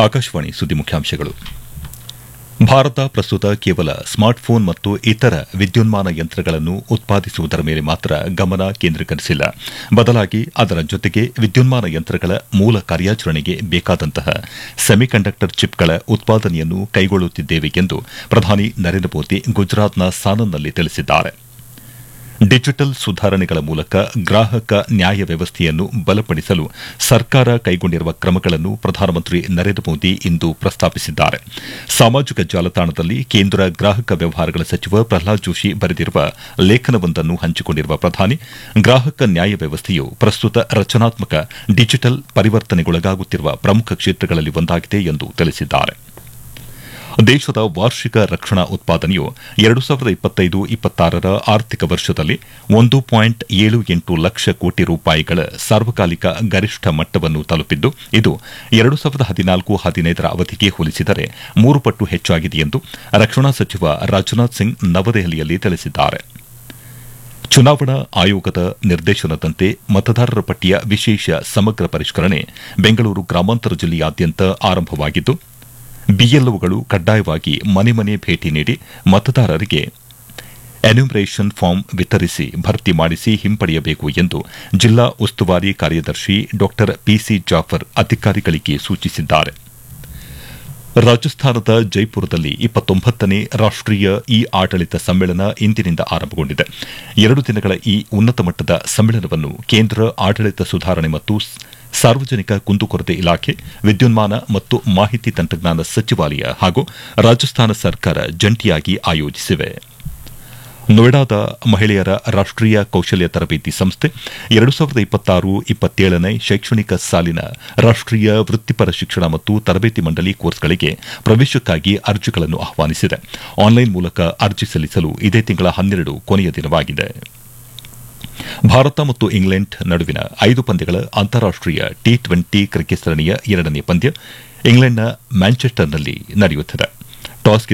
ಆಕಾಶವಾಣಿ ಸುದ್ದಿ ಮುಖ್ಯಾಂಶಗಳು ಭಾರತ ಪ್ರಸ್ತುತ ಕೇವಲ ಸ್ಮಾರ್ಟ್ಫೋನ್ ಮತ್ತು ಇತರ ವಿದ್ಯುನ್ಮಾನ ಯಂತ್ರಗಳನ್ನು ಉತ್ಪಾದಿಸುವುದರ ಮೇಲೆ ಮಾತ್ರ ಗಮನ ಕೇಂದ್ರೀಕರಿಸಿಲ್ಲ ಬದಲಾಗಿ ಅದರ ಜೊತೆಗೆ ವಿದ್ಯುನ್ಮಾನ ಯಂತ್ರಗಳ ಮೂಲ ಕಾರ್ಯಾಚರಣೆಗೆ ಬೇಕಾದಂತಹ ಸೆಮಿಕಂಡಕ್ಟರ್ ಚಿಪ್ಗಳ ಉತ್ಪಾದನೆಯನ್ನು ಕೈಗೊಳ್ಳುತ್ತಿದ್ದೇವೆ ಎಂದು ಪ್ರಧಾನಿ ನರೇಂದ್ರ ಮೋದಿ ಗುಜರಾತ್ನ ಸಾನನ್ನಲ್ಲಿ ತಿಳಿಸಿದ್ದಾರೆ ಡಿಜಿಟಲ್ ಸುಧಾರಣೆಗಳ ಮೂಲಕ ಗ್ರಾಹಕ ನ್ಯಾಯ ವ್ಯವಸ್ಥೆಯನ್ನು ಬಲಪಡಿಸಲು ಸರ್ಕಾರ ಕೈಗೊಂಡಿರುವ ಕ್ರಮಗಳನ್ನು ಪ್ರಧಾನಮಂತ್ರಿ ನರೇಂದ್ರ ಮೋದಿ ಇಂದು ಪ್ರಸ್ತಾಪಿಸಿದ್ದಾರೆ ಸಾಮಾಜಿಕ ಜಾಲತಾಣದಲ್ಲಿ ಕೇಂದ್ರ ಗ್ರಾಹಕ ವ್ಯವಹಾರಗಳ ಸಚಿವ ಪ್ರಹ್ಲಾದ್ ಜೋಶಿ ಬರೆದಿರುವ ಲೇಖನವೊಂದನ್ನು ಹಂಚಿಕೊಂಡಿರುವ ಪ್ರಧಾನಿ ಗ್ರಾಹಕ ನ್ಯಾಯ ವ್ಯವಸ್ಥೆಯು ಪ್ರಸ್ತುತ ರಚನಾತ್ಮಕ ಡಿಜಿಟಲ್ ಪರಿವರ್ತನೆಗೊಳಗಾಗುತ್ತಿರುವ ಪ್ರಮುಖ ಕ್ಷೇತ್ರಗಳಲ್ಲಿ ಒಂದಾಗಿದೆ ಎಂದು ತಿಳಿಸಿದ್ದಾರೆ ದೇಶದ ವಾರ್ಷಿಕ ರಕ್ಷಣಾ ಉತ್ಪಾದನೆಯು ಎರಡು ಸಾವಿರದ ಇಪ್ಪತ್ತೈದು ಇಪ್ಪತ್ತಾರರ ಆರ್ಥಿಕ ವರ್ಷದಲ್ಲಿ ಒಂದು ಪಾಯಿಂಟ್ ಏಳು ಎಂಟು ಲಕ್ಷ ಕೋಟಿ ರೂಪಾಯಿಗಳ ಸಾರ್ವಕಾಲಿಕ ಗರಿಷ್ಠ ಮಟ್ಟವನ್ನು ತಲುಪಿದ್ದು ಇದು ಎರಡು ಸಾವಿರದ ಹದಿನಾಲ್ಕು ಹದಿನೈದರ ಅವಧಿಗೆ ಹೋಲಿಸಿದರೆ ಮೂರು ಪಟ್ಟು ಹೆಚ್ಚಾಗಿದೆ ಎಂದು ರಕ್ಷಣಾ ಸಚಿವ ರಾಜನಾಥ್ ಸಿಂಗ್ ನವದೆಹಲಿಯಲ್ಲಿ ತಿಳಿಸಿದ್ದಾರೆ ಚುನಾವಣಾ ಆಯೋಗದ ನಿರ್ದೇಶನದಂತೆ ಮತದಾರರ ಪಟ್ಟಿಯ ವಿಶೇಷ ಸಮಗ್ರ ಪರಿಷ್ಕರಣೆ ಬೆಂಗಳೂರು ಗ್ರಾಮಾಂತರ ಜಿಲ್ಲೆಯಾದ್ಯಂತ ಆರಂಭವಾಗಿದ್ದು ಬಿಎಲ್ಒಗಳು ಕಡ್ಡಾಯವಾಗಿ ಮನೆ ಮನೆ ಭೇಟಿ ನೀಡಿ ಮತದಾರರಿಗೆ ಎನ್ಯುಮರೇಷನ್ ಫಾರ್ಮ್ ವಿತರಿಸಿ ಭರ್ತಿ ಮಾಡಿಸಿ ಹಿಂಪಡೆಯಬೇಕು ಎಂದು ಜಿಲ್ಲಾ ಉಸ್ತುವಾರಿ ಕಾರ್ಯದರ್ಶಿ ಡಾ ಪಿಸಿ ಜಾಫರ್ ಅಧಿಕಾರಿಗಳಿಗೆ ಸೂಚಿಸಿದ್ದಾರೆ ರಾಜಸ್ಥಾನದ ಜೈಪುರದಲ್ಲಿ ಇಪ್ಪತ್ತೊಂಬತ್ತನೇ ರಾಷ್ಟೀಯ ಇ ಆಡಳಿತ ಸಮ್ಮೇಳನ ಇಂದಿನಿಂದ ಆರಂಭಗೊಂಡಿದೆ ಎರಡು ದಿನಗಳ ಈ ಉನ್ನತ ಮಟ್ಟದ ಸಮ್ಮೇಳನವನ್ನು ಕೇಂದ್ರ ಆಡಳಿತ ಸುಧಾರಣೆ ಮತ್ತು ಸಾರ್ವಜನಿಕ ಕುಂದುಕೊರತೆ ಇಲಾಖೆ ವಿದ್ಯುನ್ಮಾನ ಮತ್ತು ಮಾಹಿತಿ ತಂತ್ರಜ್ಞಾನ ಸಚಿವಾಲಯ ಹಾಗೂ ರಾಜಸ್ಥಾನ ಸರ್ಕಾರ ಜಂಟಿಯಾಗಿ ಆಯೋಜಿಸಿವೆ ನೋಯ್ಡಾದ ಮಹಿಳೆಯರ ರಾಷ್ಟೀಯ ಕೌಶಲ್ಯ ತರಬೇತಿ ಸಂಸ್ಥೆ ಎರಡು ಸಾವಿರದ ಇಪ್ಪತ್ತಾರು ಇಪ್ಪತ್ತೇಳನೇ ಶೈಕ್ಷಣಿಕ ಸಾಲಿನ ರಾಷ್ಟೀಯ ವೃತ್ತಿಪರ ಶಿಕ್ಷಣ ಮತ್ತು ತರಬೇತಿ ಮಂಡಳಿ ಕೋರ್ಸ್ಗಳಿಗೆ ಪ್ರವೇಶಕ್ಕಾಗಿ ಅರ್ಜಿಗಳನ್ನು ಆಹ್ವಾನಿಸಿದೆ ಆನ್ಲೈನ್ ಮೂಲಕ ಅರ್ಜಿ ಸಲ್ಲಿಸಲು ಇದೇ ತಿಂಗಳ ಹನ್ನೆರಡು ಕೊನೆಯ ದಿನವಾಗಿದೆ ಭಾರತ ಮತ್ತು ಇಂಗ್ಲೆಂಡ್ ನಡುವಿನ ಐದು ಪಂದ್ಯಗಳ ಅಂತಾರಾಷ್ಟೀಯ ಟಿ ಟ್ವೆಂಟಿ ಕ್ರಿಕೆಟ್ ಸರಣಿಯ ಎರಡನೇ ಪಂದ್ಯ ಇಂಗ್ಲೆಂಡ್ನ ಮ್ಯಾಂಚೆಸ್ಟರ್ನಲ್ಲಿ ನಡೆಯುತ್ತಿದೆ ಟಾಸ್